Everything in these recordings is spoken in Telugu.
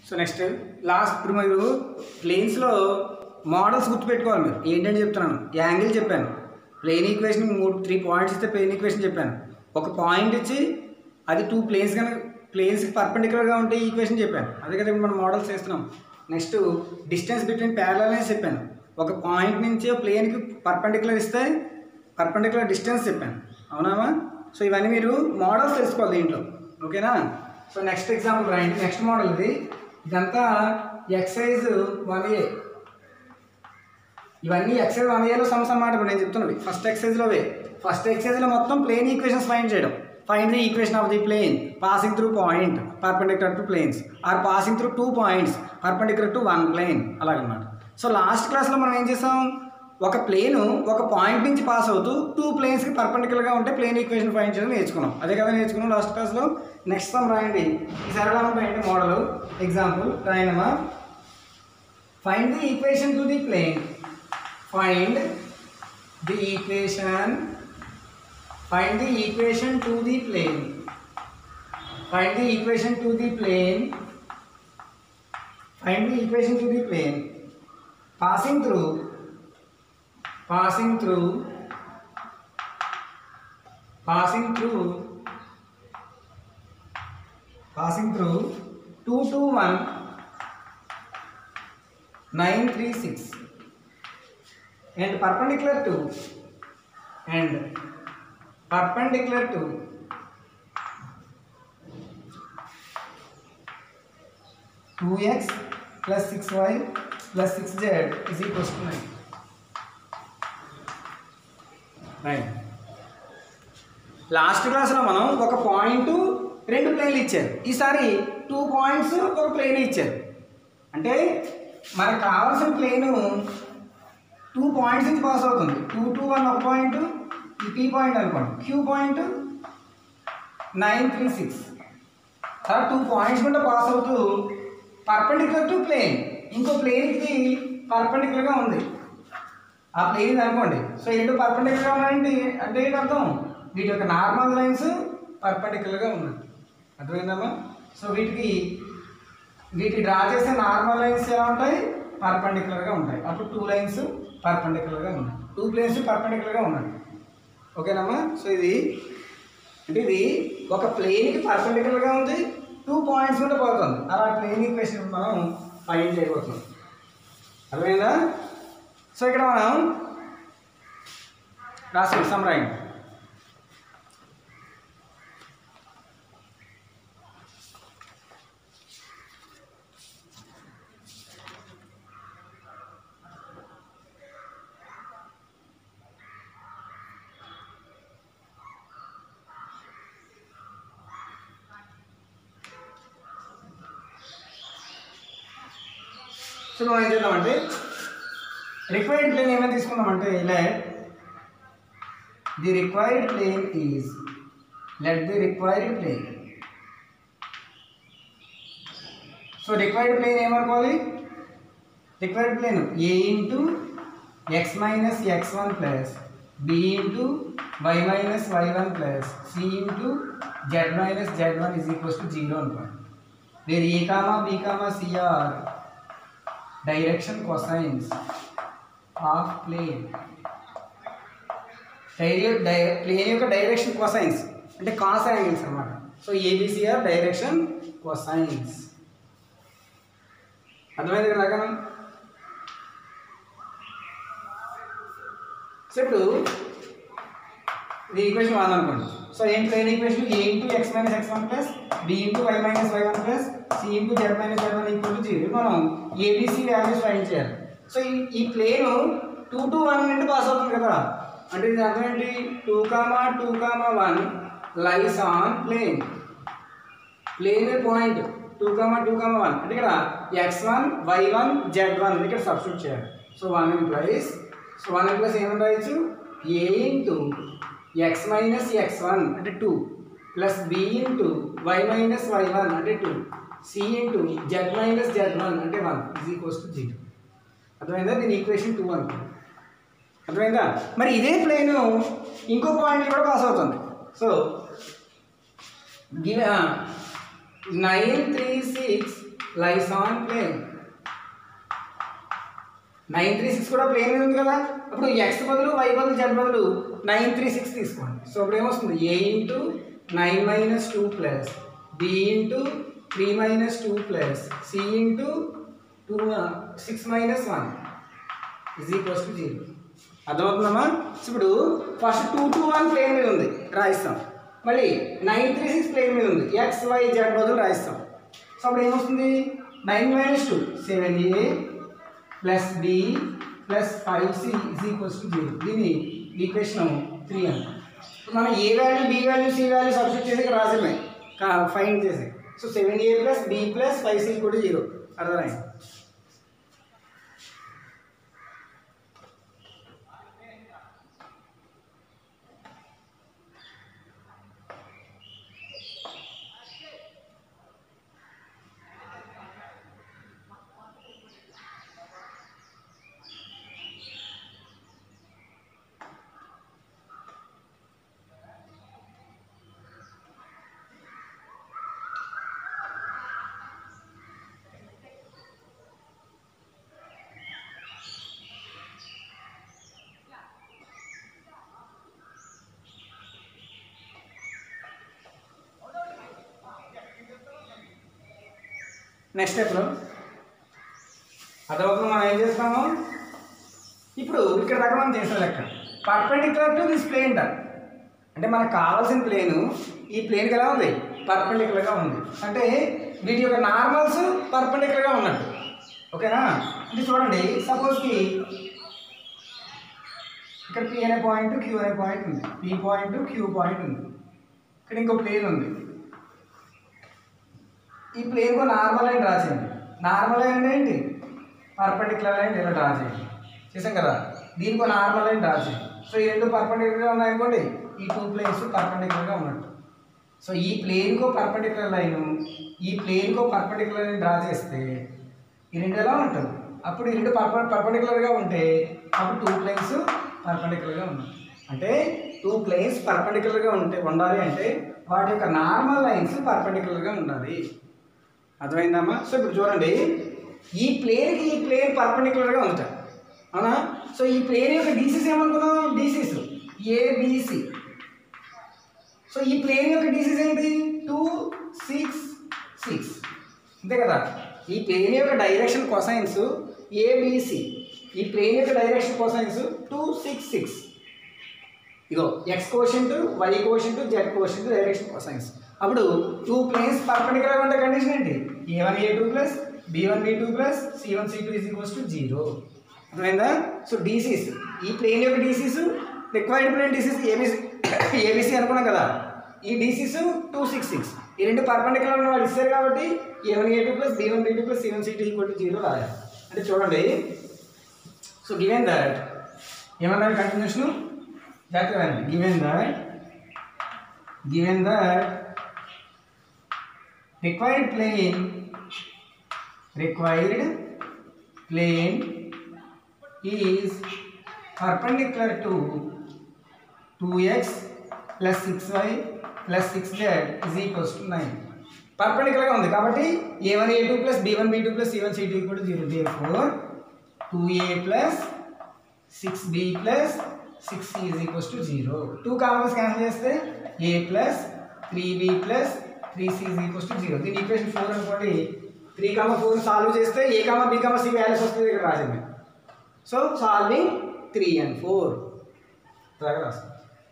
సో నెక్స్ట్ లాస్ట్ ఇప్పుడు మీరు ప్లేన్స్లో మోడల్స్ గుర్తుపెట్టుకోవాలి మీరు ఏంటని చెప్తున్నాను యాంగిల్ చెప్పాను ప్లేన్ ఈక్వేషన్ మూడు త్రీ పాయింట్స్ ఇస్తే ప్లేన్ ఈక్వేషన్ చెప్పాను ఒక పాయింట్ ఇచ్చి అది టూ ప్లేన్స్ కనుక ప్లేన్స్కి పర్పెండిక్యులర్గా ఉంటే ఈక్వేషన్ చెప్పాను అదే కదా ఇప్పుడు మనం మోడల్స్ చేస్తున్నాం నెక్స్ట్ డిస్టెన్స్ బిట్వీన్ ప్యారలల్స్ చెప్పాను ఒక పాయింట్ నుంచి ప్లేన్కి పర్పెండిక్యులర్ ఇస్తే పర్పెండిక్యులర్ డిస్టెన్స్ చెప్పాను అవునామా సో ఇవన్నీ మీరు మోడల్స్ తెలుసుకోవాలి దీంట్లో ఓకేనా సో నెక్స్ట్ ఎగ్జాంపుల్ రాయండి నెక్స్ట్ మోడల్ ఇది ఇదంతా ఎక్సైజ్ వన్ ఏ ఇవన్నీ ఎక్సైజ్ వన్ ఏలో సమ్స్ అన్నమాట ఇప్పుడు నేను చెప్తున్నది ఫస్ట్ ఎక్సైజ్లోవే ఫస్ట్ ఎక్సైజ్లో మొత్తం ప్లేన్ ఈక్వేషన్స్ ఫైండ్ చేయడం find the equation of the plane passing through point perpendicular to planes or passing through two points perpendicular to one plane అలాగనమాట సో లాస్ట్ క్లాస్లో మనం ఏం చేసాం ఒక ప్లేను ఒక పాయింట్ నుంచి పాస్ అవుతూ టూ ప్లేన్స్కి పర్పెండిక్యులర్గా ఉంటే ప్లేన్ ఈక్వేషన్ ఫైండ్ చేయడం నేర్చుకున్నాం అదే కదా నేర్చుకున్నాం లాస్ట్ క్లాస్లో నెక్స్ట్ సమ్ రాయండి ఈ సరళం రాయండి మోడల్ ఎగ్జాంపుల్ రాయనమా find the equation to the plane find the equation find the equation to the plane find the equation to the plane find the equation to the plane passing through passing through passing through passing through 2 to 1 936 and perpendicular to and perpendicular to two x plus six y plus six z is equals to nine. Nine. Last క్లాస్లో మనం ఒక పాయింట్ రెండు ప్లేన్లు ఇచ్చారు ఈసారి టూ పాయింట్స్ ఒక ప్లేన్ ఇచ్చారు అంటే మనకు కావాల్సిన ప్లేను టూ పాయింట్స్ నుంచి పాస్ అవుతుంది టూ టూ వన్ ఒక పాయింట్ ఈ పీ పాయింట్ అనుకోండి Q point nine three six తర్వాత టూ పాయింట్స్ కూడా పాస్ అవుతూ పర్పెండిక్యులర్ టు ప్లేన్ ఇంకో ప్లేన్కి పర్పెండిక్యులర్గా ఉంది ఆ ప్లేన్ ఇది అనుకోండి సో ఈ రెండు పర్పెండిక్యులర్గా ఉన్నాయండి అంటే ఏంటి అర్థం వీటి యొక్క నార్మల్ లైన్స్ పర్పెండిక్యులర్గా ఉన్నాయి అర్థమైందమ్మా సో వీటికి వీటి డ్రా చేసే నార్మల్ లైన్స్ ఎలా ఉంటాయి పర్పెండిక్యులర్గా ఉంటాయి అప్పుడు టూ లైన్స్ పర్పెండిక్యులర్గా ఉన్నాయి టూ ప్లేన్స్ పర్పెండిక్యులర్గా ఉన్నాయి ఓకేనమ్మా సో ఇది అంటే ఇది ఒక ప్లేన్కి పర్పెండిక్యులర్గా ఉంది టూ పాయింట్స్ కూడా పోతుంది అలా ప్లేన్ ఈక్వేషన్ మనం ఫైండ్ చేయబోతున్నాం అర్థమైందా సో ఇక్కడ మనం రాసి సమ్రాయింగ్ సో మనం ఏం చేద్దామంటే రిక్వైర్డ్ ప్లేన్ ఏమైనా తీసుకుందామంటే let the required plane is let the required plane so required plane ఏమనుకోవాలి required plane a into x minus x one plus b into y minus y one plus c into z minus z one is equals to zero అనుకోండి where a comma b comma c are direction cosines of plane plane యొక్క డైరెక్షన్ కొసైన్స్ అంటే కాస్ యాంగిల్స్ అనమాట సో ఏబిసిఆర్ డైరెక్షన్ కొసైన్స్ అర్థమైంది కదా రకం సో ఇప్పుడు ఇది ఈక్వేషన్ వన్ అనుకోండి సో ఏం plane equation a into x minus x one plus b into y minus y one plus c into z minus z one equal to zero మనం ఏబిసి వాల్యూస్ ఫైండ్ చేయాలి సో ఈ ఈ ప్లేన్ టూ టు వన్ నుండి పాస్ అవుతుంది కదా అంటే ఇది అర్థం ఏంటి two comma two comma one lies on plane plane point two comma two comma one అంటే ఇక్కడ x one y one z one ఇక్కడ సబ్స్టిట్యూట్ చేయాలి so one implies so one implies ఏమని రాయొచ్చు a into x minus x one అంటే two plus b into y minus y one అంటే two c into z minus z one అంటే one is equals to zero అర్థమైందా దీని ఈక్వేషన్ టూ అనుకో అర్థమైందా మరి ఇదే ప్లేన్ ఇంకో పాయింట్ కూడా పాస్ అవుతుంది so give nine three six lies on plane nine three six కూడా ప్లేన్ మీద ఉంది కదా ఇప్పుడు ఎక్స్ బదులు వై బదులు జెడ్ బదులు నైన్ త్రీ సిక్స్ తీసుకోండి సో ఇప్పుడు ఏమొస్తుంది a into nine minus two plus b into three minus two plus c into two six minus one is equals to zero అర్థమవుతుందమ్మా సో ఇప్పుడు first two two one plane మీద ఉంది రాయిస్తాం మళ్ళీ నైన్ త్రీ సిక్స్ ప్లేన్ మీద ఉంది ఎక్స్ వై జెడ్ బదులు రాయిస్తాం సో అప్పుడు ఏమొస్తుంది nine minus two seven a plus b plus five c is equals to zero దీని ఈక్వేషన్ త్రీ అంట మనం a value b value c value substitute చేసి ఇక్కడ రాసేమే ఫైండ్ చేసి so seven a plus b plus five c కూడా జీరో అర్థమైంది నెక్స్ట్ స్టెప్లో అదొక మనం ఏం చేస్తాము ఇప్పుడు ఇక్కడ దాకా మనం చేసిన లెక్క పర్పెండిక్యులర్ టు దిస్ ప్లేన్ డా అంటే మనకు కావాల్సిన ప్లేను ఈ ప్లేన్కి ఎలా ఉంది పర్పెండిక్యులర్గా ఉంది అంటే వీటి యొక్క నార్మల్స్ పర్పెండిక్యులర్గా ఉన్నట్టు ఓకేనా అంటే చూడండి సపోజ్కి ఇక్కడ పి అనే పాయింట్ క్యూ అనే పాయింట్ ఉంది పి పాయింట్ క్యూ పాయింట్ ఉంది ఇక్కడ ఇంకో ప్లేన్ ఉంది ఈ ప్లేన్కు నార్మల్ లైన్ డ్రా చేయండి నార్మల్ లైన్ అంటే ఏంటి పర్పెండిక్యులర్ లైన్ ఇలా డ్రా చేయండి చేసాం కదా దీనికి నార్మల్ లైన్ డ్రా చేయండి సో ఈ రెండు పర్పెండిక్యులర్గా ఉన్నాయనుకోండి ఈ టూ ప్లేన్స్ పర్పెండిక్యులర్గా ఉన్నట్టు సో ఈ ప్లేన్కో పర్పెండిక్యులర్ లైన్ ఈ ప్లేన్కో పర్పెండిక్యులర్ లైన్ డ్రా చేస్తే ఈ రెండు ఎలా ఉంటుంది అప్పుడు ఈ రెండు పర్ప పర్పెండిక్యులర్గా ఉంటే అప్పుడు టూ ప్లేన్స్ పర్పెండిక్యులర్గా ఉన్నాయి అంటే టూ ప్లేన్స్ పర్పెండిక్యులర్గా ఉంటే ఉండాలి అంటే వాటి యొక్క నార్మల్ లైన్స్ పర్పెండిక్యులర్గా ఉండాలి అర్థమైందమ్మా సో ఇప్పుడు చూడండి ఈ ప్లేన్కి ఈ ప్లేన్ పర్పెండిక్యులర్గా ఉందట అవునా సో ఈ ప్లేన్ యొక్క డీసీస్ ఏమనుకున్నాం డీసీస్ ఏబిసి సో ఈ ప్లేన్ యొక్క డీసీస్ ఏంటి టూ సిక్స్ సిక్స్ అంతే కదా ఈ ప్లేన్ యొక్క డైరెక్షన్ కొసైన్స్ ఏబిసి ఈ ప్లేన్ యొక్క direction cosines two six six ఇగో x quotient y quotient z quotient direction cosines అప్పుడు టూ ప్లేన్స్ పర్పెండిక్యులర్ ఉండే కండిషన్ ఏంటి a one a two plus b one b two plus c one c two is equals to zero అర్థమైందా సో డీసీస్ ఈ ప్లేన్ యొక్క DCs required plane DCs a b c a b c అనుకున్నాం కదా ఈ డీసీస్ టూ సిక్స్ సిక్స్ ఈ రెండు పర్పెండిక్యులర్ ఉన్న వాళ్ళు ఇస్తారు కాబట్టి a one a two plus b one b two plus c one c two equal to zero రాయాలి అంటే చూడండి సో గివెన్ దట్ ఏమన్నారు కంటిన్యూషన్ జాగ్రత్తగా వినండి given that given that required plane required plane is perpendicular to 2x plus 6y plus 6z is equals to 9 పర్పెండిక్యులర్గా ఉంది కాబట్టి a one a two plus b one b two plus c one c two equal zero డే four two a plus six b plus six c is equals to zero two commons cancel చేస్తే a plus three b plus three c is equals to zero దీని ఈక్వేషన్ ఫోర్ అనుకోండి త్రీ కామ ఫోర్ సాల్వ్ చేస్తే a comma b comma c values వస్తుంది ఇక్కడ రాసింది so solving three and four అలాగే రాస్తాం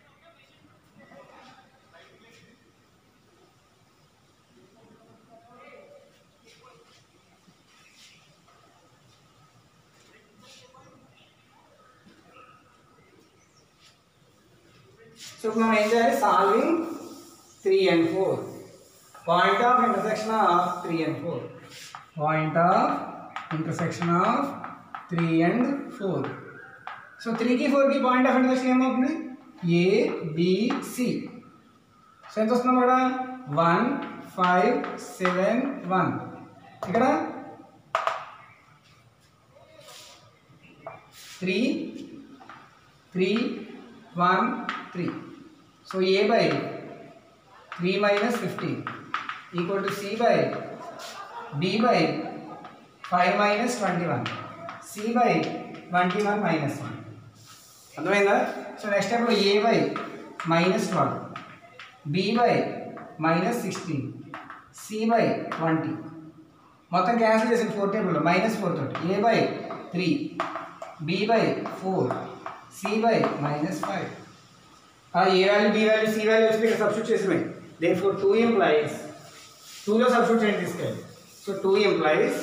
సో ఇప్పుడు మనం ఏం చేయాలి solving three and four point of intersection of three and four point of intersection of three and four so త్రీకి ఫోర్కి పాయింట్ ఆఫ్ ఇంటర్సెక్షన్ ఏమవుతుంది ఏబిసి సో ఎంత వస్తుంది ఇక్కడ వన్ ఫైవ్ సెవెన్ వన్ ఇక్కడ three three one three so a by three minus fifteen equal to c by b by five minus twenty one c by twenty one minus one అర్థమైందా సో నెక్స్ట్ స్టెప్లో a by minus twelve b by minus sixteen c by twenty మొత్తం క్యాన్సిల్ చేసిన ఫోర్ టేబుల్లో మైనస్ ఫోర్ తోటి a by three b by four c by minus five a value b value c value వచ్చి ఇక్కడ సబ్స్టిట్యూట్ చేసినాయి దే ఫోర్ టూ ఎంప్లాయీస్ టూలో సబ్స్టిట్యూట్ చేయండి తీసుకెళ్ళి సో టూ ఎంప్లాయీస్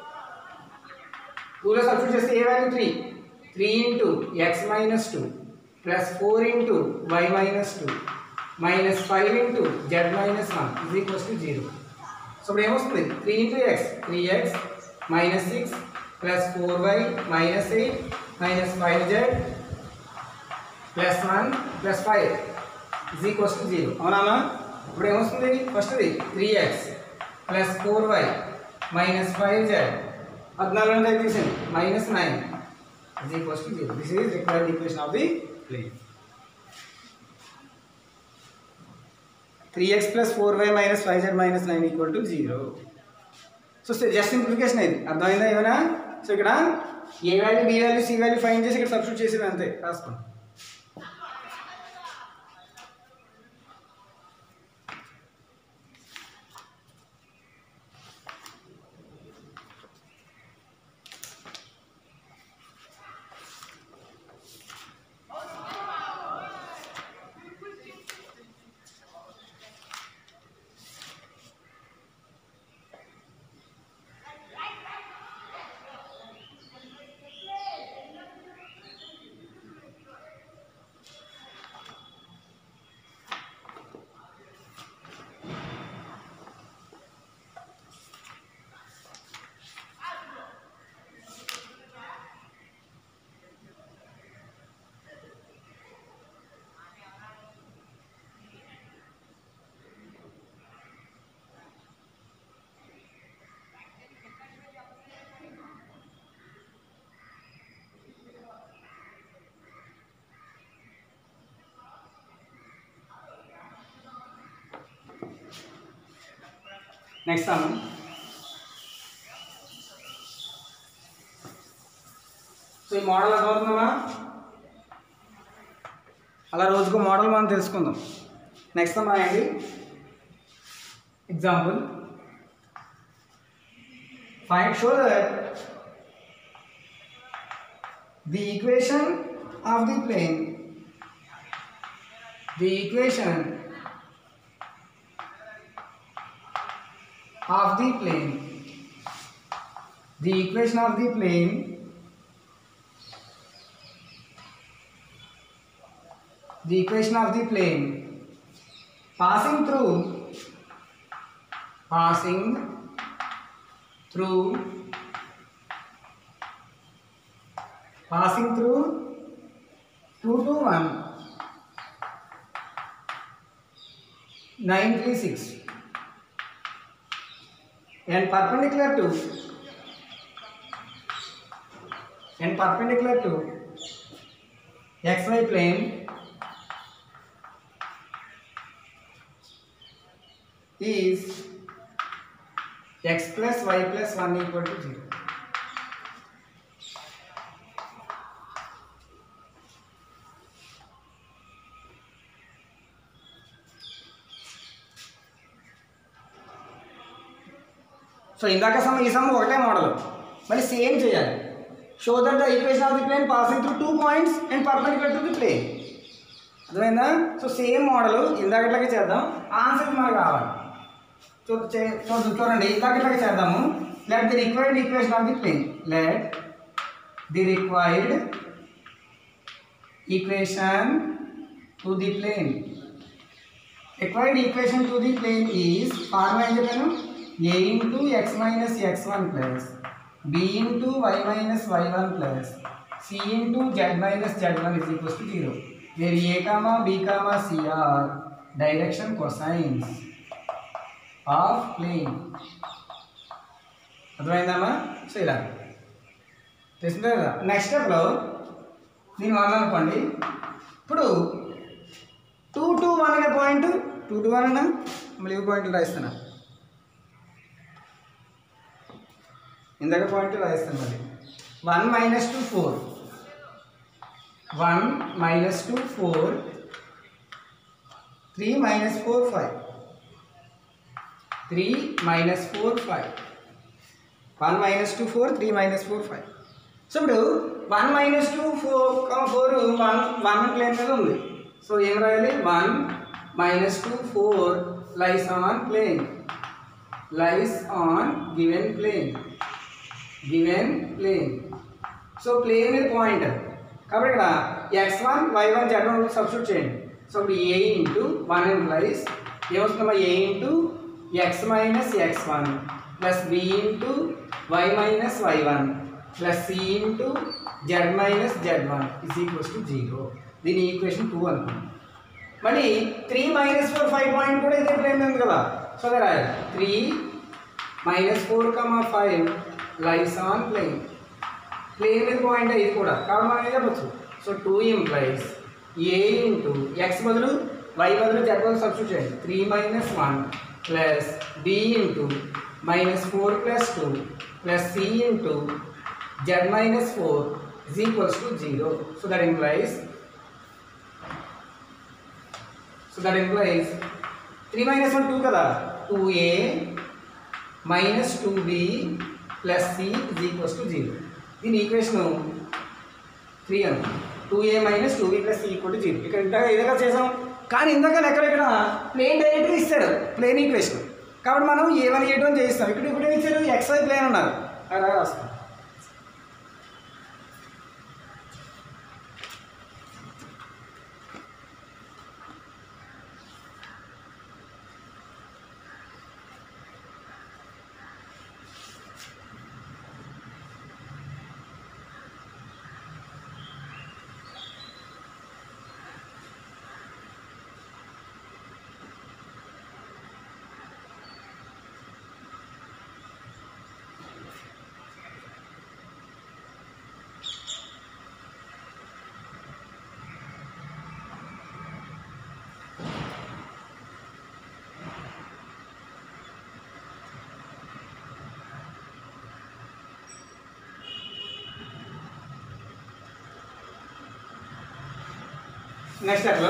టూలో సబ్స్టిట్యూట్ చేస్తే a value three three into x minus two plus four into y minus two minus five into z minus one is equals to zero so ఇప్పుడు ఏమొస్తుంది three into x three x minus six plus four y minus eight minus five z plus one plus five is equals to zero అవునా ఇప్పుడు ఏమొస్తుంది ఫస్ట్ది three x plus four y minus five z పద్నాలుగు నుంచి తీసింది minus nine is equals to zero this is required equation of the plane three x plus four y minus five z minus nine equal to zero so just simplification ఇది అర్థమైందా ఏమైనా సో ఇక్కడ a value b value c value find చేసి ఇక్కడ సబ్స్టిట్యూట్ చేసేది అంతే రాసుకోండి నెక్స్ట్ సమ్ సో ఈ మోడల్ అర్థమవుతుందమ్మా అలా రోజుకు మోడల్ మనం తెలుసుకుందాం నెక్స్ట్ సమ్ రాయండి example find show that the equation of the plane the equation of the plane the equation of the plane the equation of the plane passing through passing through passing through 2 to 1 936 and perpendicular to and perpendicular to xy plane is x plus y plus 1 equal to 0 so ఇందాక సమ్ ఈ సమ్ ఒకటే మోడల్ మళ్ళీ సేమ్ చేయాలి show that the equation of the plane passing through two points and perpendicular to the plane అర్థమైందా సో సేమ్ మోడల్ ఇందాకట్లాగే చేద్దాం ఆన్సర్ మనకు కావాలి చూ చే- చూద్దాం చూడండి ఇందాకట్లాగే చేద్దాము let the required equation of the plane let the required equation to the plane required equation to the plane is formula ఏం చెప్పాను a into x minus x one plus b into y minus y one plus c into z minus z one is equals to zero where a comma b comma c are direction cosines of plane అర్థమైందమ్మా సో ఇలా తెలిసిందే కదా నెక్స్ట్ స్టెప్లో దీని వన్ అనుకోండి ఇప్పుడు టూ టూ వన్ అనే పాయింట్ టూ టూ వన్ అన్నా మళ్ళీ ఈ పాయింట్లు రాయిస్తున్నా ఇందాక పాయింట్ రాయిస్తాను మళ్ళీ one minus two four one minus two four three minus four five three minus four five one minus two four three minus four five so ఇప్పుడు one minus two four four one one plane మీద ఉంది సో ఏం రాయాలి one minus two four lies on plane lies on given plane given plane so plane మీద పాయింట్ కాబట్టి ఇక్కడ x one y one z one substitute చేయండి సో ఇప్పుడు ఏ ఇంటూ వన్ ఎంప్లాయిస్ ఏమొస్తుందమ్మా a into x minus x one plus b into y minus y one plus c into z minus z one is equals to zero దీని ఈక్వేషన్ టూ అనుకోండి మళ్ళీ three minus four five point కూడా ఇదే ప్లేన్ ఉంది కదా సో అదే రాయాలి three minus four comma five lies on plane plane మీద పాయింట్ ఇది కూడా కాబట్టి మనం ఏం చెప్పచ్చు so two implies a into x బదులు వై బదులు జెడ్ బదులు సబ్స్టిట్యూట్ చేయండి three minus one plus b into minus four plus two plus c into z minus four is equals to zero so that implies so that implies three minus one two కదా two a minus two b plus c is equals to zero దీని ఈక్వేషన్ త్రీ అని two a minus two b plus c equal to zero ఇక్కడ ఇంతగా ఏదైనా చేసాం కానీ ఇందాక ఎక్కడ ఇక్కడ ప్లేన్ డైరెక్ట్గా ఇస్తాడు ప్లేన్ ఈక్వేషన్ కాబట్టి మనం ఏ వన్ ఏ టూ అని చేయిస్తాం ఇక్కడ ఇప్పుడు ఏమి ఇచ్చారు ఎక్స్ వై ప్లేన్ ఉన్నారు అలా రాస్తాం నెక్స్ట్ అట్లో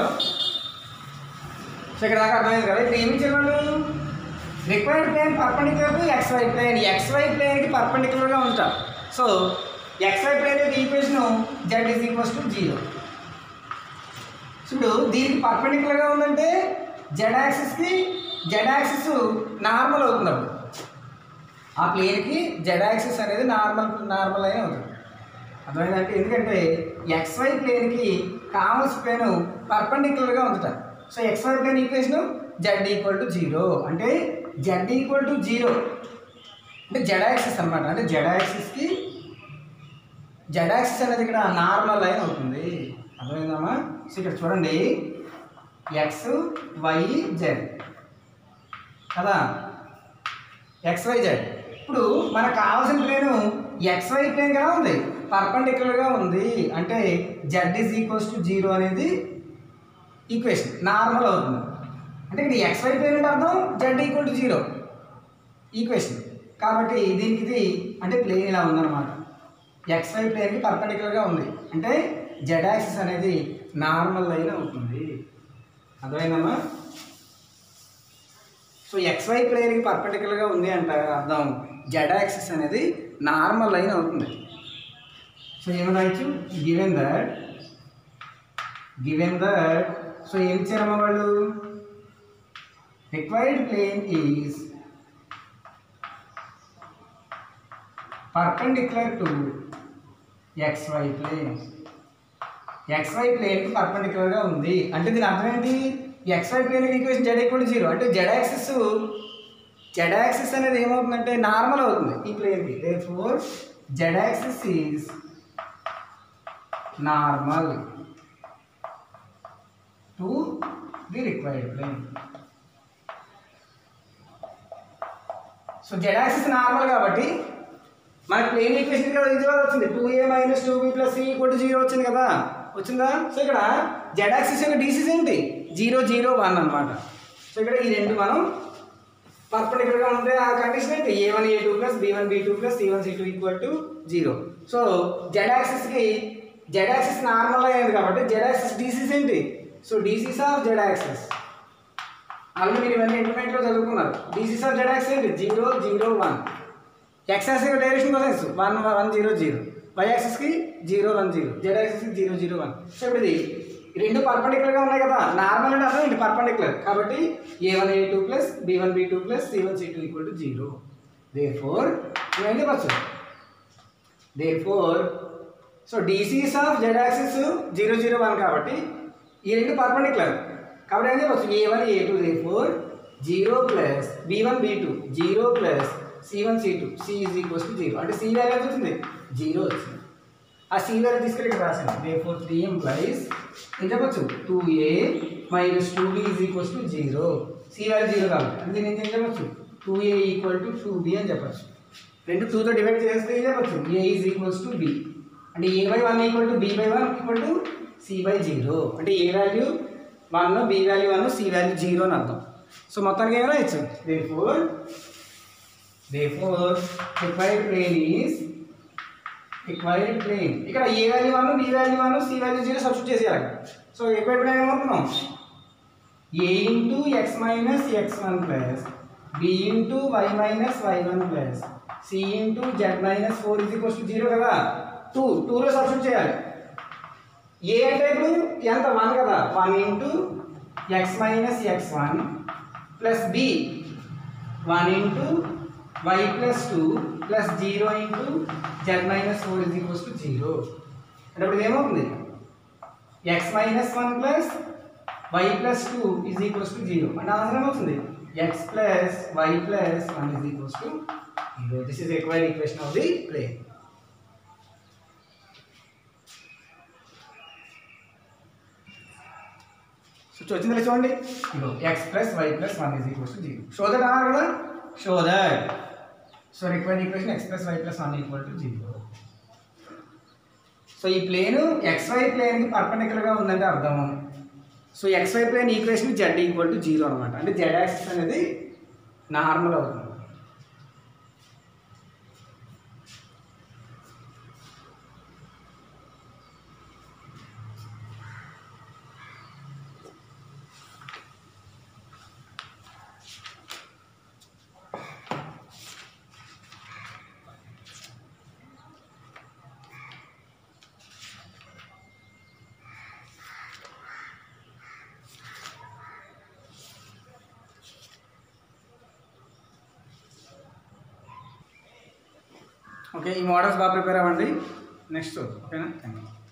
సో ఇక్కడ దాకా అర్థమైంది కదా ఇప్పుడు ఏమి ఇచ్చారు వాళ్ళు required plane perpendicular to x y plane x y ప్లేన్కి పర్పెండిక్యులర్గా ఉంటాం సో ఎక్స్ వై ప్లేన్ యొక్క equation z is equals to zero ఇప్పుడు దీనికి పర్పెండిక్యులర్గా ఉందంటే జెడ్ యాక్సిస్కి జెడ్ యాక్సిస్ నార్మల్ అవుతుంది అప్పుడు ఆ ప్లేన్కి జెడ్ యాక్సిస్ అనేది నార్మల్ నార్మల్ అయిన అవుతుంది అర్థమైందంటే ఎందుకంటే ఎక్స్వై ప్లేన్కి కామర్స్ ప్లేన్ పర్పెండిక్యులర్గా ఉంచుతారు so x y plane equation z equal to zero అంటే జెడ్ ఈక్వల్ టు జీరో అంటే జెడ్ యాక్సిస్ అనమాట అంటే జెడ్ యాక్సిస్కి జెడ్ యాక్సిస్ అనేది ఇక్కడ నార్మల్ లైన్ అవుతుంది అర్థమైందమ్మా సో ఇక్కడ చూడండి ఎక్స్ వై జెడ్ కదా ఎక్స్ వై జెడ్ ఇప్పుడు మనకు కావాల్సిన ప్లేను ఎక్స్ వై ప్లేన్ కదా ఉంది పర్పెండిక్యులర్గా ఉంది అంటే z is equals to zero అనేది ఈక్వేషన్ నార్మల్ అవుతుంది అంటే ఇక్కడ ఎక్స్ వై ప్లేన్ అంటే అర్థం z equal to zero equation కాబట్టి దీనికి ఇది అంటే ప్లేన్ ఇలా ఉందన్నమాట ఎక్స్ వై ప్లేన్కి పర్పెండిక్యులర్గా ఉంది అంటే జెడ్ యాక్సిస్ అనేది నార్మల్ లైన్ అవుతుంది అర్థమైందమ్మా సో ఎక్స్వై ప్లేన్కి పర్పెండిక్యులర్గా ఉంది అంటే అర్థం జెడ్ యాక్సిస్ అనేది నార్మల్ లైన్ అవుతుంది సో ఏమని రాయొచ్చు given that given that so ఏం ఇచ్చారమ్మా వాళ్ళు required plane is perpendicular to x y plane x y ప్లేన్కి పర్పెండిక్యులర్గా ఉంది అంటే దీని అర్థం ఏంటి x y plane equation z equal zero అంటే జెడ్ యాక్సిస్ జెడ్ యాక్సిస్ అనేది ఏమవుతుందంటే నార్మల్ అవుతుంది ఈ ప్లేన్కి therefore Z axis is normal to the required plane so z axis normal కాబట్టి మన ప్లేన్ ఈక్వేషన్ ఇక్కడ ఇది వచ్చింది two a minus two b plus c equal to zero వచ్చింది కదా వచ్చిందా సో ఇక్కడ జెడ్ యాక్సిస్ యొక్క డీసీస్ ఏంటి జీరో జీరో వన్ అనమాట సో ఇక్కడ ఈ రెండు మనం పర్పండికులర్ గా ఉంటే ఆ కండిషన్ ఏంటి a one a two plus b one b two plus c one c two equal to zero so z axis కి జెడ్ యాక్సిస్ నార్మల్ అయింది కాబట్టి జెడ్ యాక్సిస్ డీసీస్ ఏంటి so DCs of z axis already మీరు ఇవన్నీ ఇంటర్మీడియట్ లో చదువుకున్నారు డీసీస్ ఆఫ్ జెడ్ యాక్సిస్ ఏంటి zero zero one x axis direction cosines one one zero zero y axis కి zero one zero z axis కి జీరో జీరో వన్ సో ఇప్పుడు ఇది ఈ రెండు పర్పండిక్యులర్ గా ఉన్నాయి కదా నార్మల్ అంటే అర్థం ఏంటి పర్పండిక్యులర్ కాబట్టి a one a two plus b one b two plus c one c two equal to zero therefore ఏం చెప్పచ్చు therefore so DCs of z axis zero zero one కాబట్టి ఈ రెండు పర్పండిక్యులర్ కాబట్టి ఏం చెప్పచ్చు a one a two therefore zero plus b one b two zero plus c one c two c is equals to zero అంటే సి వాల్యూ ఎంత వచ్చింది జీరో వచ్చింది ఆ సి వాల్యూ తీసుకెళ్ళి ఇక్కడ రాసాను దే ఫోర్ త్రీ ఎంప్లాయీస్ ఏం చెప్పచ్చు two a minus two b is equals to zero c value zero కాబట్టి అంటే దీన్ని ఏం చెప్పచ్చు two a equal to two b అని చెప్పచ్చు రెండు టూతో డివైడ్ చేస్తే ఏం చెప్పచ్చు a is equals to b అంటే a by one equal to b by one equal to c by zero అంటే a value one b value one c value zero అని అర్థం సో మొత్తానికి ఏమైనా ఇచ్చు they therefore therefore required plane is required plane ఇక్కడ a value one b value one c value zero substitute చేసేయాలి సో రిక్వైర్డ్ ప్లేన్ ఏమనుకున్నాం a into x minus x one plus b into y minus y one plus c into z minus four is equals to zero కదా టూ టూలో సబ్స్టిట్యూట్ చేయాలి ఏ అంటే ఇప్పుడు ఎంత వన్ కదా one into x minus x one plus b one into why plus two plus zero into z minus four is equals to zero అంటే ఇప్పుడు ఏమవుతుంది x minus one plus y plus two is equals to zero అంటే ఆన్సర్ ఏమవుతుంది x plus y plus one is equals to zero this is required equation of the plane so వచ్చిందిలే చూడండి ఇగో x plus y plus one is equals to zero show that అన్నారు కదా show that so required equation x plus y plus one equal to zero so ఈ ప్లేన్ ఎక్స్ వై ప్లేన్కి పర్పండిక్యులర్గా ఉందంటే అర్థం so x y plane equation z equal to zero అనమాట అంటే జెడ్ యాక్సిస్ అనేది నార్మల్ అవుతుంది ఓకే ఈ మోడల్స్ బాగా ప్రిపేర్ అవ్వండి నెక్స్ట్ ఓకేనా థ్యాంక్ యూ